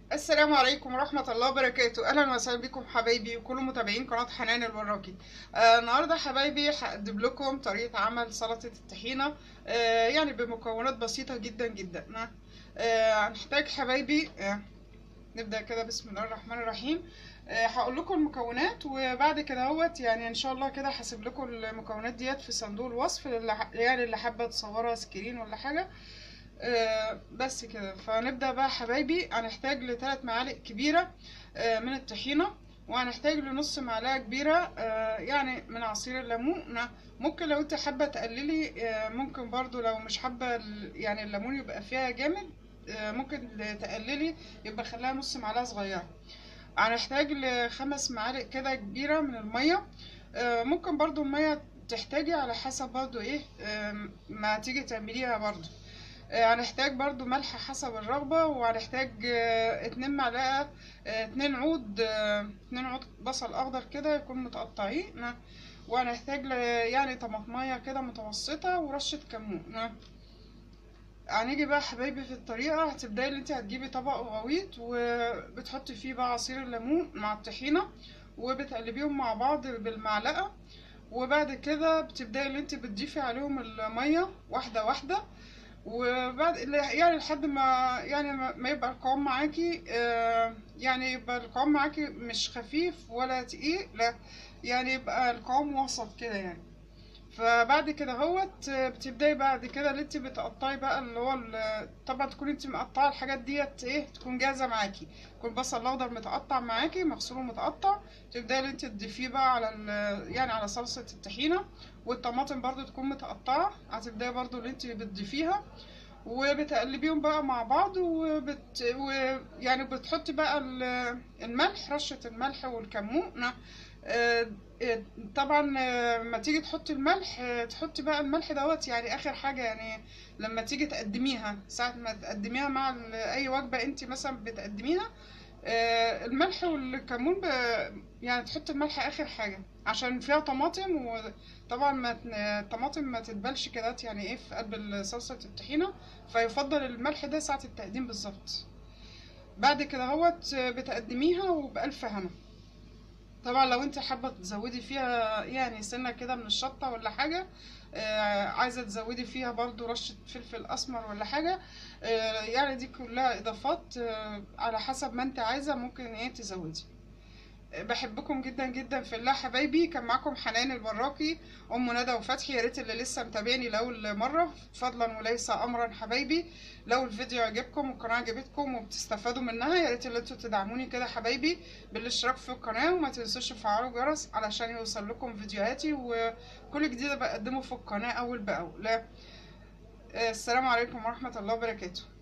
السلام عليكم ورحمة الله وبركاته أهلا وسهلا بكم حبايبي وكل متابعين قناة حنان الوراكي آه النهاردة حبايبي هقدم لكم طريقة عمل سلطة الطحينة آه يعني بمكونات بسيطة جدا جدا آه هنحتاج حبايبي آه نبدأ كده بسم الله الرحمن الرحيم آه هقول لكم المكونات وبعد كده اهوت يعني ان شاء الله كده هسيب لكم المكونات ديت في صندوق الوصف اللي ح- يعني اللي حابة تصورها سكرين ولا حاجة آه، بس كده فنبدأ بقى حبايبي هنحتاج لثلاث معالق كبيرة آه، من الطحينة وهنحتاج لنص معلقة كبيرة آه، يعني من عصير الليمون ممكن لو انت حابة تقللي آه، ممكن برضو لو مش حابة ال- يعني الليمون يبقى فيها جامد آه، ممكن تقللي يبقى خليها نص معلقة صغيرة هنحتاج لخمس معالق كده كبيرة من المية آه، ممكن برضو المية تحتاجي على حسب برضو ايه آه، ما تيجي تعمليها برضو آه، هنحتاج برضو ملح حسب الرغبة وهنحتاج آه، اتنين معلقة آه، اتنين عود آه، اتنين عود بصل أخضر كده يكون متقطعين آه، وهنحتاج ل- يعني طماطمية كده متوسطة ورشة كمون آه. هنيجي بقى حبايبي في الطريقة هتبدأي اللي انت هتجيبي طبق غويط وبتحطي فيه بقى عصير الليمون مع الطحينة وبتقلبيهم مع بعض بالمعلقة وبعد كده بتبدأي اللي انت بتضيفي عليهم المية واحدة واحدة وبعد يعني لحد ما يعني ما ما يبقى القوام معاكي آه، يعني يبقى القوام معاكي مش خفيف ولا تقيل لا يعني يبقى القوام وسط كده يعني فبعد كده هوت آه، بتبداي بعد كده اللي انت بتقطعي بقى اللي هو ال- طبعا تكوني انت مقطعه الحاجات ديت ايه تكون جاهزه معاكي يكون البصل الاخضر متقطع معاكي مغسول ومتقطع تبداي اللي انت تضيفيه بقى على ال- يعني على صلصه الطحينه والطماطم برضو تكون متقطعه هتبداي برضو اللي انت بتضيفيها وبتقلبيهم بقى مع بعض وبت... ويعني بتحطي بقى ال- الملح رشة الملح والكمون آه، آه، طبعا آه، لما تيجي تحطي الملح آه، تحطي بقى الملح دوت يعني اخر حاجة يعني لما تيجي تقدميها ساعة ما تقدميها مع ال- اي وجبة انت مثلا بتقدميها آه، الملح والكمون ب... يعني تحطي الملح اخر حاجة عشان فيها طماطم وطبعا ما ت- الطماطم ما تتبلش كده يعني ايه في قلب صلصة الطحينة فيفضل الملح ده ساعة التقديم بالظبط بعد كده هوت بتقدميها وبألف هنا طبعا لو انت حابة تزودي فيها يعني سنة كده من الشطة ولا حاجة آه، عايزة تزودي فيها برضو رشة فلفل أسمر ولا حاجة آه، يعني دي كلها إضافات آه، على حسب ما انت عايزة ممكن ايه تزودي بحبكم جدا جدا في الله حبايبي كان معاكم حنان البراكي ام ندى وفتحي يا ريت اللي لسه متابعني لاول مره فضلا وليس امرا حبايبي لو الفيديو عجبكم والقناه عجبتكم وبتستفادوا منها يا ريت اللي انتوا تدعموني كده حبايبي بالاشتراك في القناه وما تنسوش تفعلوا الجرس علشان يوصل لكم فيديوهاتي وكل جديد بقدمه في القناه اول باول لا السلام عليكم ورحمه الله وبركاته